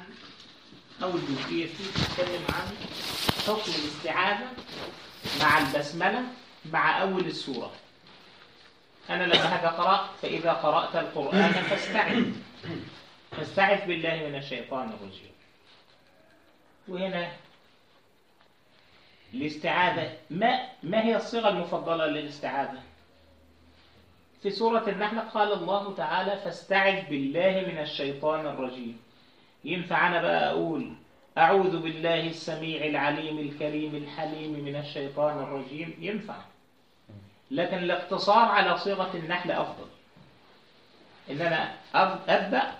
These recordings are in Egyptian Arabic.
عن أو الجزئية فيه بتتكلم عن حكم الاستعاذة مع البسملة مع أول السورة أنا لما هذا قرأت فإذا قرأت القرآن فاستعذ فاستعذ بالله من الشيطان الرجيم وهنا الاستعاذة ما ما هي الصيغة المفضلة للاستعاذة؟ في سورة النحل قال الله تعالى فاستعذ بالله من الشيطان الرجيم ينفع أنا بقى أقول أعوذ بالله السميع العليم الكريم الحليم من الشيطان الرجيم ينفع لكن الاقتصار على صيغة النحل أفضل إن أنا أب- أبدأ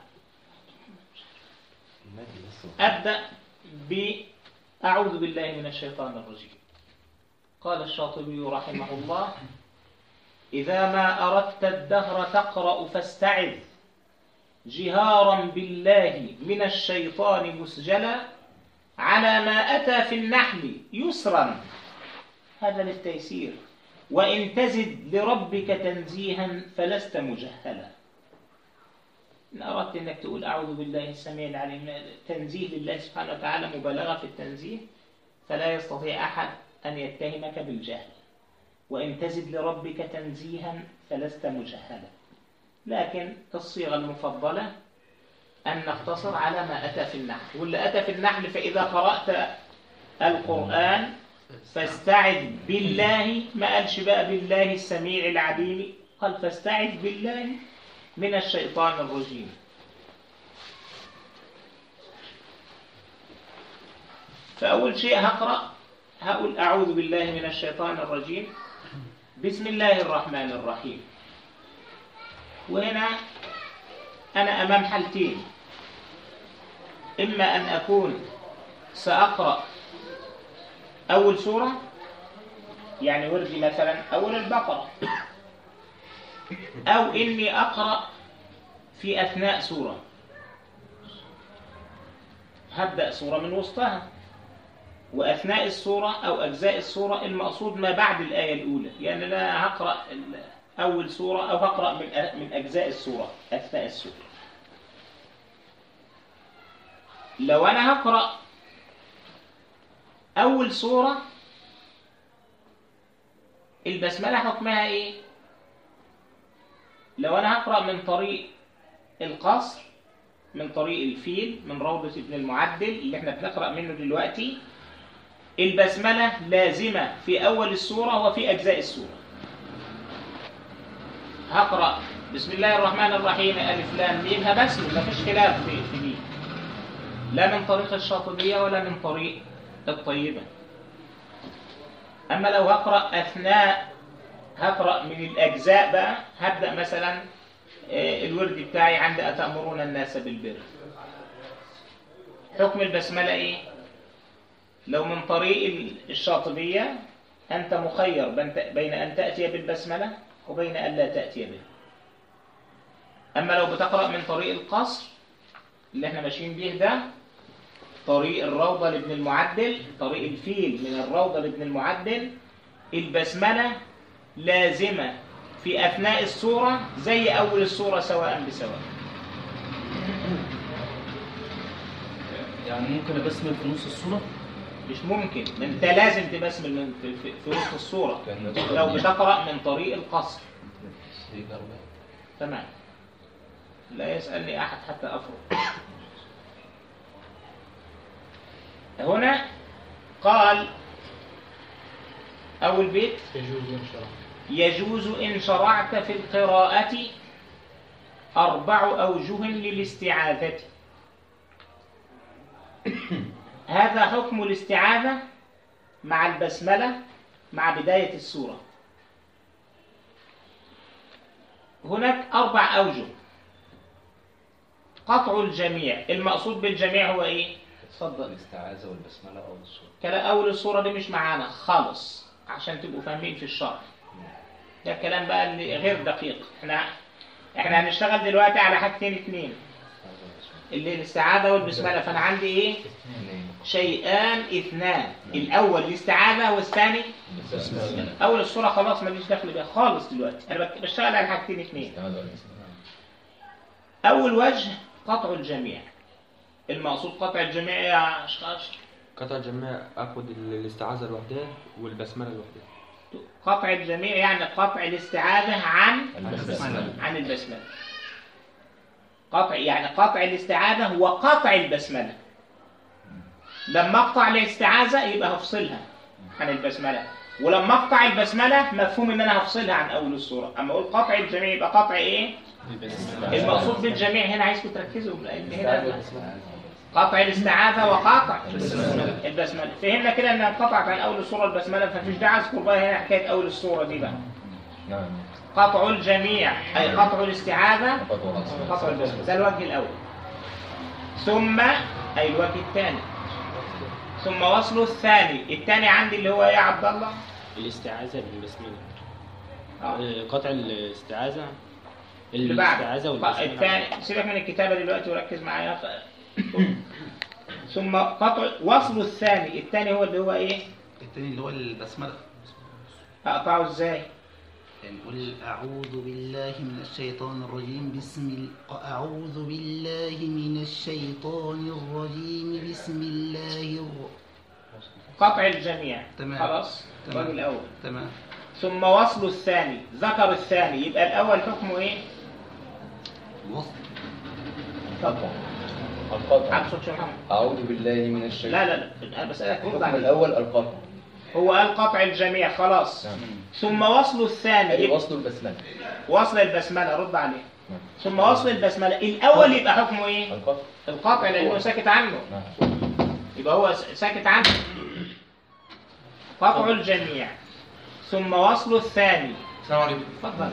أبدأ بأعوذ بالله من الشيطان الرجيم قال الشاطبي رحمه الله إذا ما أردت الدهر تقرأ فاستعذ جهارا بالله من الشيطان مسجلا على ما أتى في النحل يسرا هذا للتيسير وإن تزد لربك تنزيها فلست مجهلا إن أردت أنك تقول أعوذ بالله السميع العليم تنزيه لله سبحانه وتعالى مبالغة في التنزيه فلا يستطيع أحد أن يتهمك بالجهل وإن تزد لربك تنزيها فلست مجهلا لكن الصيغة المفضلة أن نقتصر على ما أتى في النحل واللي أتى في النحل فإذا قرأت القرآن فاستعذ بالله ما قالش بقى بالله السميع العليم قال فاستعذ بالله من الشيطان الرجيم فأول شيء هقرأ هقول أعوذ بالله من الشيطان الرجيم بسم الله الرحمن الرحيم وهنا أنا أمام حالتين إما أن أكون سأقرأ أول سورة يعني وردي مثلا أول البقرة أو إني أقرأ في أثناء سورة هبدأ سورة من وسطها وأثناء السورة أو أجزاء السورة المقصود ما بعد الآية الأولى يعني لا هقرأ ال- أول سورة أو هقرأ من أ- من أجزاء السورة أثناء السورة لو أنا هقرأ أول سورة البسملة حكمها إيه؟ لو أنا هقرأ من طريق القصر من طريق الفيل من روضة ابن المعدل اللي احنا بنقرأ منه دلوقتي البسملة لازمة في أول السورة وفي أجزاء السورة هقرأ بسم الله الرحمن الرحيم ألف لام ميم هبسمل مفيش خلاف في في دي لا من طريق الشاطبية ولا من طريق الطيبة أما لو هقرأ أثناء هقرأ من الأجزاء بقى هبدأ مثلا آه، الورد بتاعي عند أتأمرون الناس بالبر حكم البسملة إيه؟ لو من طريق الشاطبية أنت مخير بين- بين أن تأتي بالبسملة وبين أن لا تأتي به أما لو بتقرأ من طريق القصر اللي احنا ماشيين به ده طريق الروضة لابن المعدل طريق الفيل من الروضة لابن المعدل البسملة لازمة في أثناء السورة زي أول السورة سواء بسواء يعني ممكن ابسمل في نص الصورة مش ممكن ما انت لازم تبسمل من في, في, في وسط السورة كان لو بتقرأ من طريق القصر تمام لا يسألني أحد حتى أفرق هنا قال أول بيت يجوز إن شاء الله يجوز إن شرعت في القراءة أربع أوجه للاستعاذة هذا حكم الاستعاذة مع البسملة مع بداية السورة هناك أربع أوجه قطع الجميع المقصود بالجميع هو إيه؟ اتفضل الاستعاذة والبسملة أول الصورة كلام أول الصورة دي مش معانا خالص عشان تبقوا فاهمين في الشرح ده كلام بقى اللي غير دقيق احنا احنا هنشتغل دلوقتي على حاجتين اتنين اللي الاستعاذة والبسملة فانا عندي ايه شيئان اثنان الاول الاستعاذة والثاني اول الصورة خلاص ماليش دخل بيها خالص دلوقتي انا بك- بشتغل على حاجتين اتنين اول وجه قطع الجميع المقصود قطع الجميع يا اشخاص قطع الجميع اخد ال- الاستعاذة لوحدها والبسملة لوحدها قطع الجميع يعني قطع الاستعاذة عن البسملة. عن البسملة قطع يعني قطع الاستعاذة هو قطع البسملة لما اقطع الاستعاذة يبقى هفصلها عن البسملة ولما اقطع البسملة مفهوم ان انا هفصلها عن اول السورة اما اقول قطع الجميع يبقى قطع ايه المقصود بالجميع هنا عايزكم تركزوا لان هنا قطع الاستعاذة وقطع البسملة فهمنا كده انها انقطعت عن اول السورة البسملة فمفيش داعي اذكر بقى هنا حكاية اول السورة دي بقى نعم قطع الجميع أي قطع الاستعاذة فقط والعصر. قطع البسملة ده الوجه الأول ثم أي الوجه الثاني ثم وصل الثاني الثاني عندي اللي هو إيه يا عبد الله؟ الاستعاذة بالبسملة آه. آه، قطع الاستعاذة اللي بعد الاستعاذة والبسملة الثاني سيبك من الكتابة دلوقتي وركز معايا ف... ثم قطع وصل الثاني الثاني هو اللي هو إيه؟ التاني اللي هو البسملة أقطعه إزاي؟ يعني قل أعوذ بالله من الشيطان الرجيم بسم ال... أعوذ بالله من الشيطان الرجيم بسم الله الر... قطع الجميع تمام. خلاص تمام. الوجه الأول تمام ثم وصل الثاني ذكر الثاني يبقى الأول حكمه إيه؟ الوصل اتفضل القطع عكس صوت شيخ محمد أعوذ بالله من الشيطان لا لا لا انا بسألك رد الحكم عليه الأول القطع هو قال قطع الجميع خلاص نعم. ثم وصل الثاني أي يبقى وصل البسملة وصل البسملة رد عليه نعم. ثم وصل البسملة الأول يبقى حكمه إيه؟ القطع القطع لأنه ساكت عنه نعم يبقى هو س- ساكت عنه قطع الجميع ثم وصل الثاني السلام عليكم اتفضل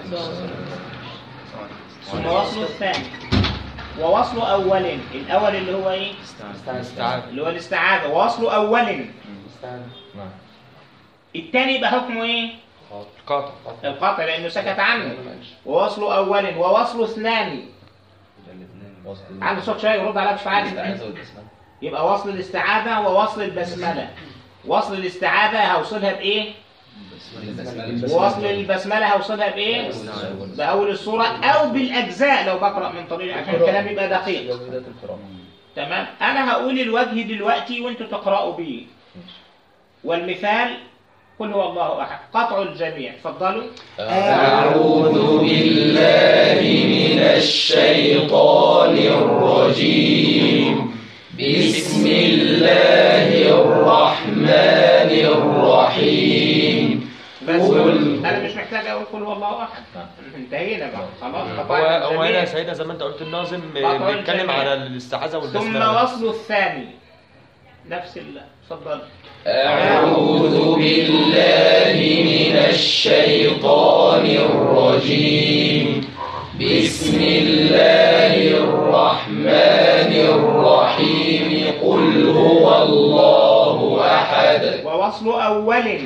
ثم وصل الثاني ووصل أول الأول اللي هو إيه؟ استعاذة اللي هو الاستعاذة ووصل أول نعم الثاني يبقى حكمه إيه؟ القطع القطع لأنه سكت عنه ووصل أول ووصل اثنان وصل عنده صوت شوية يرد عليها بصوت عالي الاستعاذة والبسملة يبقى وصل الاستعاذة ووصل البسملة وصل الاستعاذة هوصلها بإيه؟ البسملة. ووصل البسملة هوصلها بإيه؟ بأول السورة أو بالأجزاء لو بقرأ من طريق عشان الكلام يبقى دقيق جودة القراءة تمام أنا هقول الوجه دلوقتي وأنتوا تقرأوا بيه والمثال قل هو الله أحد قطع الجميع اتفضلوا أعوذ بالله من الشيطان الرجيم بسم الله الرحمن الرحيم بس قل- أنا مش محتاج أقول قل هو الله أحد نعم. انتهينا بقى خلاص هو قطعنا هو هنا الجميع. يا سيدنا زي ما انت قلت الناظم قطع بيتكلم الجميع. على الاستعاذة ثم والبسملة وصل الثاني نفس ال اتفضل أعوذ بالله من الشيطان الرجيم بسم الله الرحمن الرحيم قل هو الله أحد ووصل أول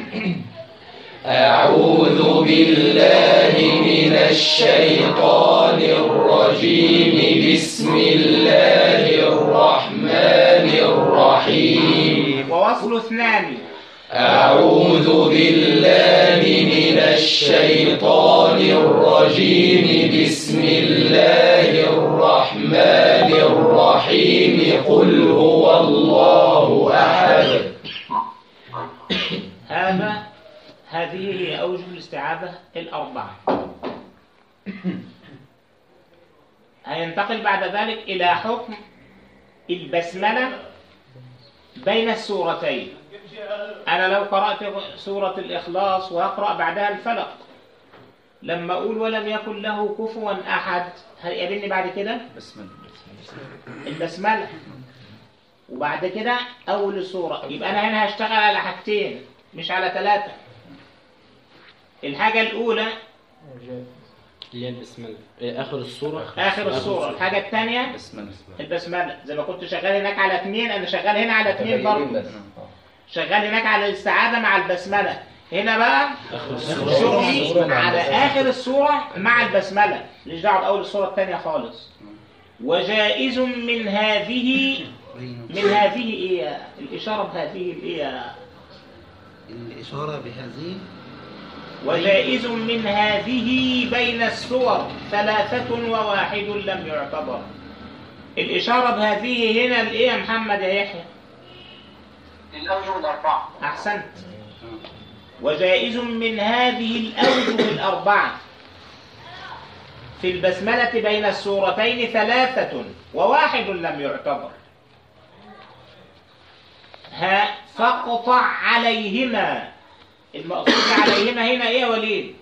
أعوذ بالله من الشيطان الرجيم بسم الله الرحمن الرحيم ووصل اثنان أعوذ بالله من الشيطان الرجيم بسم الله الرحمن الرحيم قل هو الله أحد هذا هذه هي أوجه الاستعاذة الأربعة هينتقل بعد ذلك إلى حكم البسملة بين السورتين أنا لو قرأت سورة الإخلاص وأقرأ بعدها الفلق لما أقول ولم يكن له كفوا أحد هيقابلني بعد كده بسملة البسملة وبعد كده أول السورة يبقى أنا هنا هشتغل على حاجتين مش على ثلاثة الحاجة الأولى اللي هي البسملة آه، آخر السورة آخر السورة الحاجة الثانية بسملة البسملة زي ما كنت شغال هناك على اثنين أنا شغال هنا على اثنين برضه بس آه. شغال هناك على الاستعاذة مع البسملة هنا بقى آخر السورة شغلي على آخر السورة مع البسملة مش دعوة بأول السورة الثانية خالص وجائز من هذه من هذه إيه الإشارة بهذه الإيه الإشارة بهذه وجائز من هذه بين السور ثلاثة وواحد لم يعتبر الإشارة بهذه هنا لإيه يا محمد يا يحيى الأوجه الأربعة أحسنت وجائز من هذه الأوجه الأربعة في البسملة بين السورتين ثلاثة وواحد لم يعتبر ها فاقطع عليهما المقصود عليهما هنا ايه يا وليد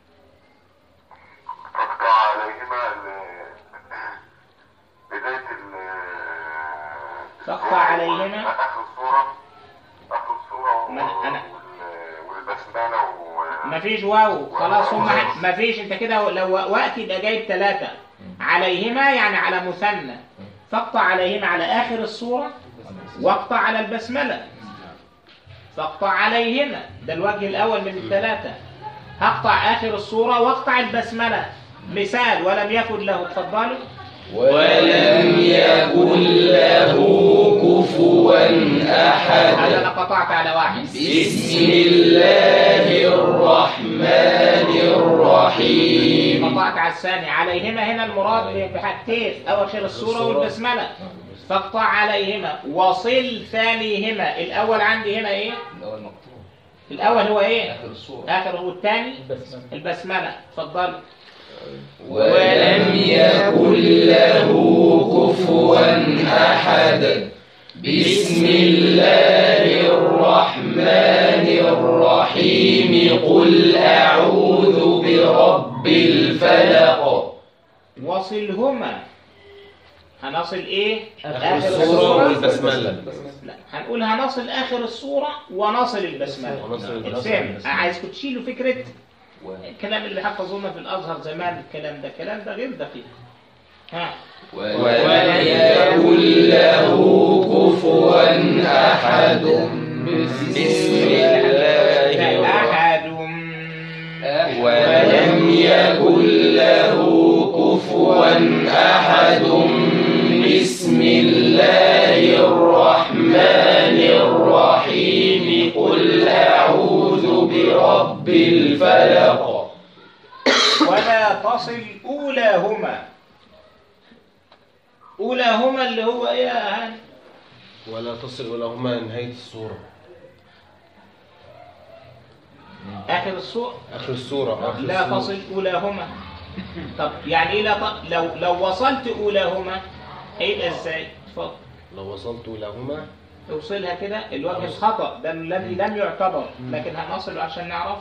تقطع عليهما ال- بداية ال تقطع عليهما؟ آخر الصورة آخر الصورة ما أنا- أنا- وال- والبسملة و مفيش واو خلاص هم مفيش انت كده لو وقت يبقى جايب ثلاثة عليهما يعني على مثنى فاقطع عليهما على آخر الصورة واقطع على البسملة فاقطع عليهما ده الوجه الأول من الثلاثة هقطع آخر الصورة واقطع البسملة مثال ولم يكن له اتفضلوا ولم يكن له كفوا هذا أحد أنا قطعت على واحد بسم الله الرحمن الرحيم قطعت على الثاني عليهما هنا المراد بحاجتين أواخر الصورة والبسملة فاقطع عليهما وصل ثانيهما الأول عندي هنا إيه؟ الأول مقطوع الأول هو إيه؟ آخر الصورة آخر هو الثاني البسملة اتفضل ولم يكن له كفوا أحد بسم الله الرحمن الرحيم قل أعوذ برب الفلق وصلهما هنصل إيه؟ آخر الصورة والبسملة لا هنقول هنصل آخر الصورة ونصل البسملة ونصل اتفهم عايزكم تشيلوا فكرة الكلام اللي حفظونا في الأزهر زمان الكلام ده الكلام ده غير دقيق ها ولم يكن له كفوا أحد بسم الله أحد ولم يكن له كفوا أحد بسم الله الرحمن الرحيم قل أعوذ برب الفلق ولا تصل أولاهما أولاهما اللي هو إيه يا هاني؟ ولا تصل لهما نهاية الصورة آخر الصورة آخر الصورة آخر لا الصورة. تصل أولاهما طب يعني إيه لا ت... لو لو وصلت أولاهما هيبقى إزاي؟ اتفضل لو وصلت لهما توصلها كده الوجه الخطأ ده الذي لم يعتبر لكن هنصل عشان نعرف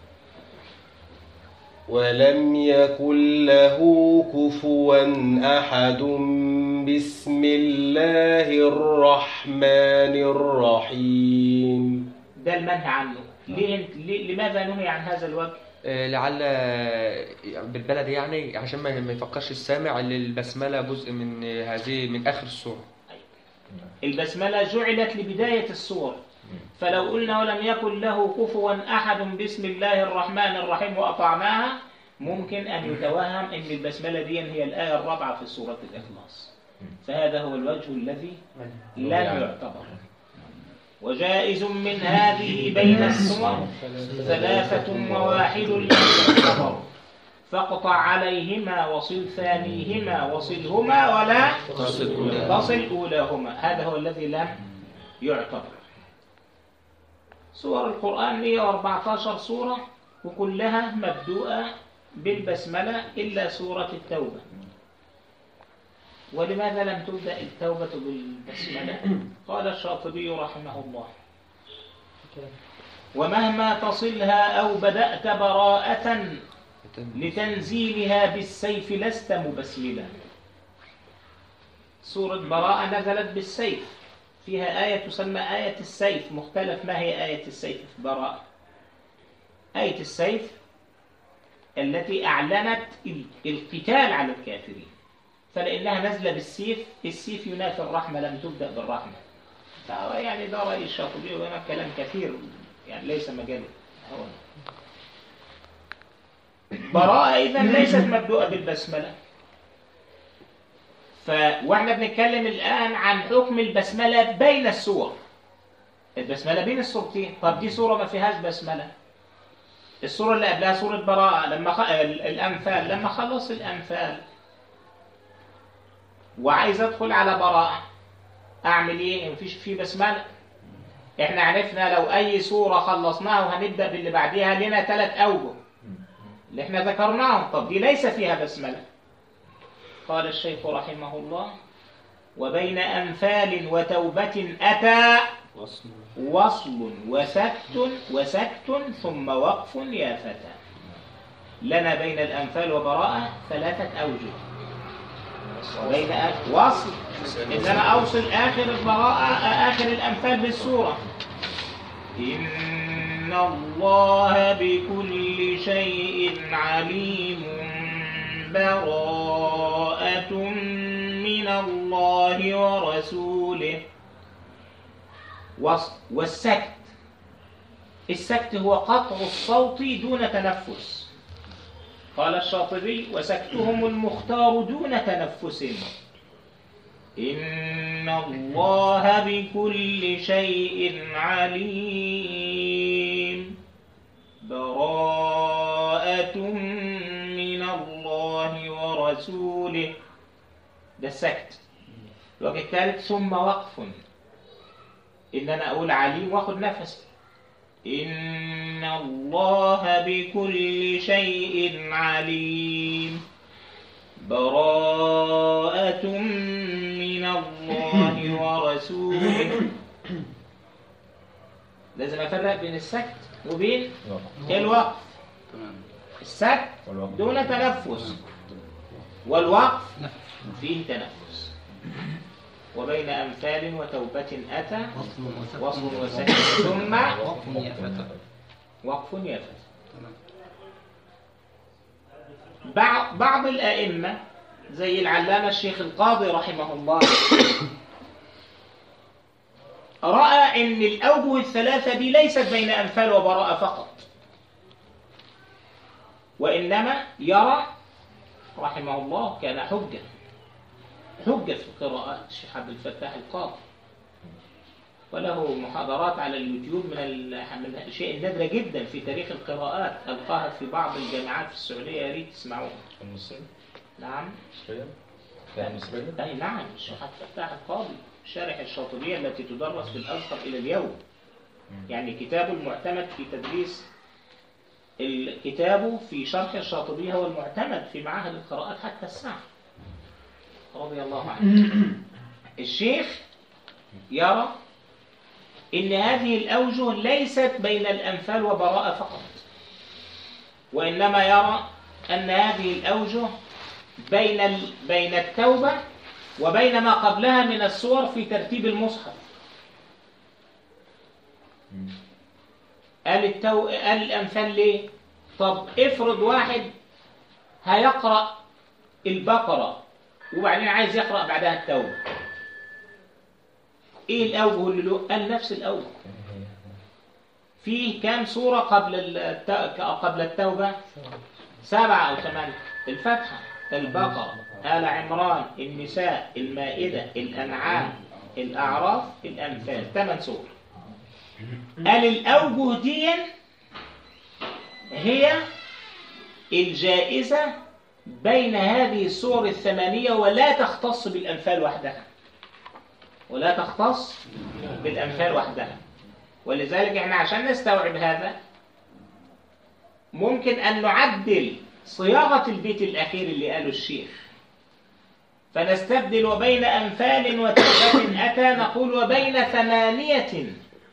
ولم يكن له كفوا أحد بسم الله الرحمن الرحيم ده المنهي عنه ليه انت ليه لماذا نهي عن هذا الوجه؟ آه، لعل آه، بالبلد يعني عشان ما ما يفكرش السامع ان البسمله جزء من آه، هذه من اخر السوره البسملة جعلت لبداية السور فلو قلنا ولم يكن له كفوا أحد بسم الله الرحمن الرحيم وأطعناها ممكن أن يتوهم أن البسملة دي هي الآية الرابعة في سورة الإخلاص فهذا هو الوجه الذي لم يعتبر وجائز من هذه بين السور ثلاثة وواحد لم يعتبر فاقطع عليهما وصل ثانيهما وصلهما ولا تصل أولاهما هذا هو الذي لم يعتبر سور القرآن 114 سورة وكلها مبدوءة بالبسملة إلا سورة التوبة ولماذا لم تبدأ التوبة بالبسملة قال الشاطبي رحمه الله ومهما تصلها أو بدأت براءة لتنزيلها بالسيف لست مبسملا سورة براءة نزلت بالسيف فيها آية تسمى آية السيف مختلف ما هي آية السيف في براءة آية السيف التي أعلنت ال- القتال على الكافرين فلأنها نزل بالسيف السيف ينافي الرحمة لم تبدأ بالرحمة فهو يعني ده رأي الشاطبي وهنا كلام كثير يعني ليس مجاله هو براءة إذا ليست مبدوءة بالبسملة ف... واحنا بنتكلم الآن عن حكم البسملة بين السور البسملة بين السورتين طب دي سورة ما فيهاش بسملة السورة اللي قبلها سورة براءة لما خ... ال- الأنفال لما خلص الأنفال وعايز ادخل على براءة اعمل ايه مفيش في بسملة احنا عرفنا لو اي سورة خلصناها وهنبدأ باللي بعديها لنا ثلاث اوجه اللي احنا ذكرناهم طب دي ليس فيها بسملة قال الشيخ رحمه الله وبين أنفال وتوبة أتى وصل وصل وسكت وسكت ثم وقف يا فتى لنا بين الأنفال وبراءة ثلاثة أوجه بين أ- وصل إن أنا أوصل آخر البراءة آخر الأنفال بالسورة إن الله بكل شيء عليم براءة من الله ورسوله وص- والسكت السكت هو قطع الصوت دون تنفس قال الشاطبي وسكتهم المختار دون تنفس إن الله بكل شيء عليم براءة من الله ورسوله ده السكت الوجه الثالث ثم وقف إن أنا أقول عليم وآخد نفس إن الله بكل شيء عليم براءة من الله ورسوله لازم أفرق بين السكت وبين الوقف السكت والوقف. دون تنفس والوقف فيه تنفس وبين أمثال وتوبة أتى وصل وسكت وصل وسكت ثم وقف يا فتى وقف يافت بعض بعض الأئمة زي العلامة الشيخ القاضي رحمه الله رأى أن الأوجه الثلاثة دي ليست بين أنفال وبراءة فقط وإنما يرى رحمه الله كان حجة حجة في قراءات الشيخ عبد الفتاح القاضي وله محاضرات على اليوتيوب من ال- من الاشياء النادره جدا في تاريخ القراءات القاها في بعض الجامعات في السعوديه يا ريت تسمعوها المصري نعم مصرية كان مصرية اي نعم الشيخ عبد الفتاح القاضي شارح الشاطبيه التي تدرس في الازهر الى اليوم يعني كتابه المعتمد في تدريس ال- كتابه في شرح الشاطبيه هو المعتمد في معاهد القراءات حتى الساعه رضي الله عنه الشيخ يرى إن هذه الأوجه ليست بين الأنفال وبراءة فقط وإنما يرى أن هذه الأوجه بين ال... بين التوبة وبين ما قبلها من الصور في ترتيب المصحف قال التو... قال الأنفال ليه؟ طب افرض واحد هيقرأ البقرة وبعدين عايز يقرأ بعدها التوبة ايه الاوجه اللي له قال نفس الاوجه فيه كام سورة قبل الت... قبل التوبة سبعة أو ثمانية الفتحة البقرة آل عمران النساء المائدة الأنعام الأعراف الأنفال ثمان سور قال الأوجه دي هي الجائزة بين هذه السور الثمانية ولا تختص بالأنفال وحدها ولا تختص بالأنفال وحدها ولذلك احنا عشان نستوعب هذا ممكن أن نعدل صياغة البيت الأخير اللي قاله الشيخ فنستبدل وبين أنفال وتوبة أتى نقول وبين ثمانية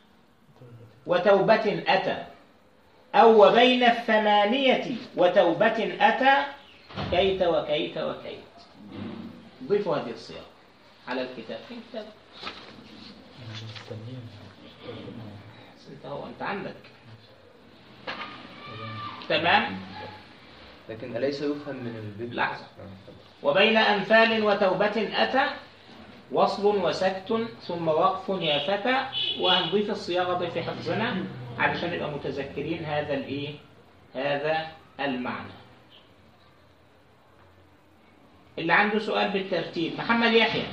وتوبة أتى أو وبين الثمانية وتوبة أتى كيت وكيت وكيت ضيفوا هذه الصياغة على الكتاب في كتاب بس انت هو انت عندك تمام لكن أليس يفهم من البيت لحظة. وبين أنفال وتوبة أتى وصل وسكت ثم وقف يا فتى وهنضيف الصياغة دي في حفظنا علشان نبقى متذكرين هذا الايه هذا المعنى اللي عنده سؤال بالترتيب محمد يحيى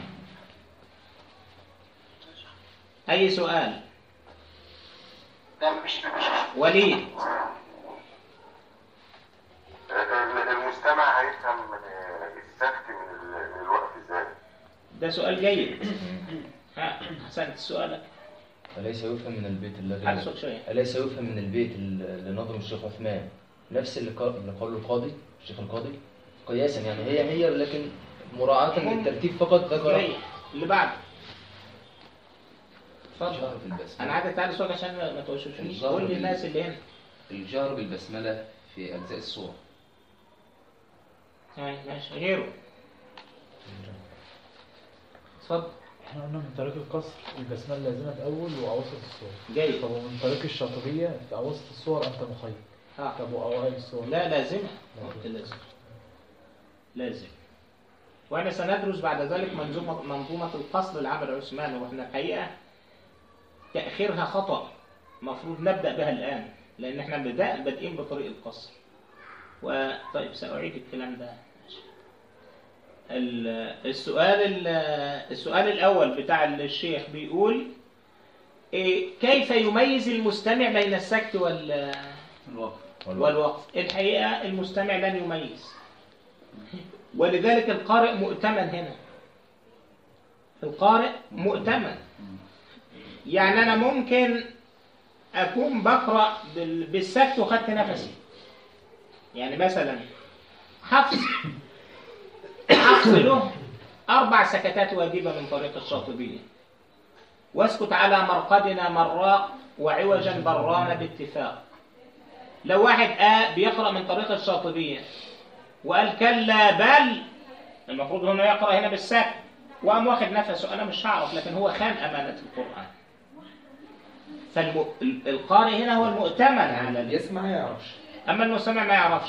أي سؤال لا مش مش وليد المستمع هيفهم من السكت من ال- من الوقت ازاي ده سؤال جيد ها احسنت سؤالك أليس يفهم من البيت الذي على صوت شويه أليس يفهم من البيت اللي نظم الشيخ عثمان نفس اللي قال- اللي قاله القاضي الشيخ القاضي قياسا يعني هي هي لكن مراعاة للترتيب فقط ذكر جيد. اللي بعده اتفضل الجهر بالبسملة انا عايز تعالى صوتك عشان ما ما توشوشنيش الظاهر قول لي بال- الناس اللي هنا الجهر بالبسملة في أجزاء الصورة هاي ماشي غيره اتفضل احنا قلنا من طريق القصر البسمله لازمه في اول واوسط الصور جيد طب ومن طريق الشاطبيه في اوسط الصور انت مخير ها طب واوائل الصور لا لازمة قلت لازم لازم واحنا سندرس بعد ذلك منظومة منظومة القصر لعمل عثمان واحنا الحقيقة تأخيرها خطأ المفروض نبدأ بها الآن لأن احنا بدأ بادئين بطريق القصر وطيب سأعيد الكلام ده ال- السؤال ال- السؤال الأول بتاع الشيخ بيقول إيه، كيف يميز المستمع بين السكت وال الوقف والوقف الحقيقة المستمع لن يميز ولذلك القارئ مؤتمن هنا القارئ مؤتمن يعني أنا ممكن أكون بقرأ بال- بالسكت وخدت نفسي يعني مثلا حفص حفص له أربع سكتات واجبة من طريق الشاطبية واسكت على مرقدنا مراق وعوجا بران باتفاق لو واحد آه بيقرأ من طريق الشاطبية وقال كلا بل المفروض هنا يقرأ هنا بالسكت وقام واخد نفسه أنا مش هعرف لكن هو خان أمانة القرآن فالقارئ هنا هو المؤتمن على ال- يسمع ما يعرفش أما المستمع ما يعرفش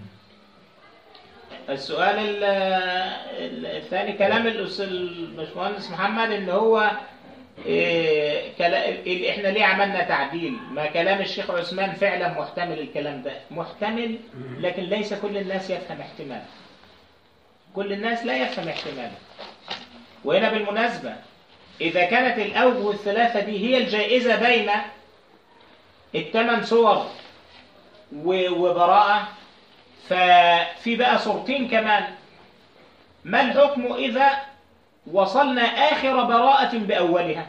السؤال ال- ال- الثاني كلام الأس- الباشمهندس محمد إن هو إيه كلا- ال- إحنا ليه عملنا تعديل ما كلام الشيخ عثمان فعلا محتمل الكلام ده محتمل لكن ليس كل الناس يفهم احتمال كل الناس لا يفهم احتمال وهنا بالمناسبة إذا كانت الأوجه الثلاثة دي هي الجائزة بين الثمان صور و- وبراءة ففي بقى صورتين كمان ما الحكم إذا وصلنا آخر براءة بأولها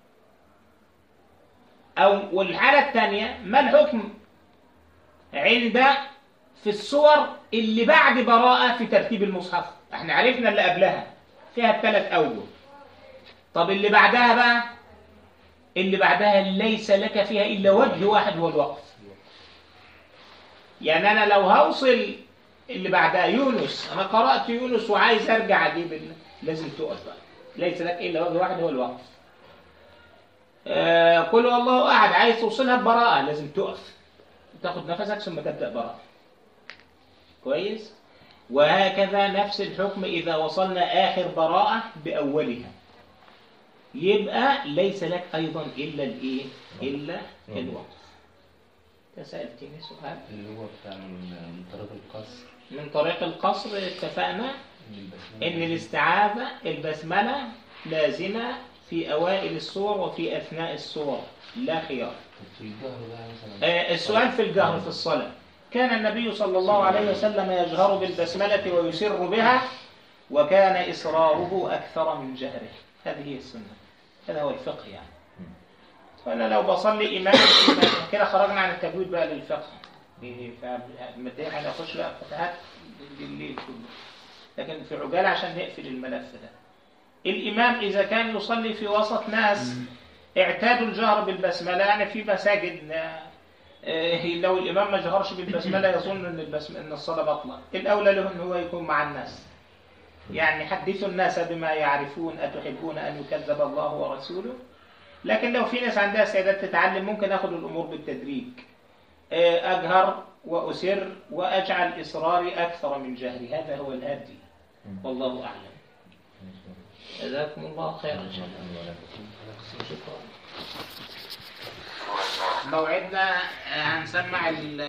أو والحالة الثانية ما الحكم عند في الصور اللي بعد براءة في ترتيب المصحف احنا عرفنا اللي قبلها فيها الثلاث أوجه طب اللي بعدها بقى اللي بعدها ليس لك فيها إلا وجه واحد هو الوقف يعني أنا لو هوصل اللي بعدها يونس أنا قرأت يونس وعايز أرجع أجيب ال- لازم تقف بقى ليس لك إلا وجه واحد هو الوقف آه قل هو الله أحد عايز توصلها ببراءة لازم تقف تاخد نفسك ثم تبدأ براءة كويس وهكذا نفس الحكم إذا وصلنا آخر براءة بأولها يبقى ليس لك أيضا إلا الإيه إلا الوقف تسألتني سؤال اللي هو بتاع من من طريق القصر من طريق القصر اتفقنا من البسملة إن الاستعاذة البسملة لازمة في أوائل السور وفي أثناء السور لا خيار في الجهر بقى مثلا آه، السؤال في الجهر في الصلاة كان النبي صلى الله عليه وسلم يجهر بالبسملة ويسر بها وكان إصراره أكثر من جهره هذه هي السنة هذا هو الفقه يعني فأنا لو بصلي إمام إمام- كده خرجنا عن التجويد بقى للفقه دي- فمبدئيا هنخش بقى فتحات بالليل كله لكن في عجالة عشان نقفل الملف ده الإمام إذا كان يصلي في وسط ناس اعتادوا الجهر بالبسملة يعني في مساجد آه، آه، لو الإمام ما جهرش بالبسملة يظن أن البسم... أن الصلاة بطلة الأولى له أن هو يكون مع الناس يعني حدثوا الناس بما يعرفون أتحبون أن يكذب الله ورسوله لكن لو في ناس عندها استعداد تتعلم ممكن أخذ الأمور بالتدريج آه، أجهر وأسر وأجعل إصراري أكثر من جهري هذا هو الهدي والله أعلم جزاكم الله خيرا شكرا موعدنا آه، هنسمع ال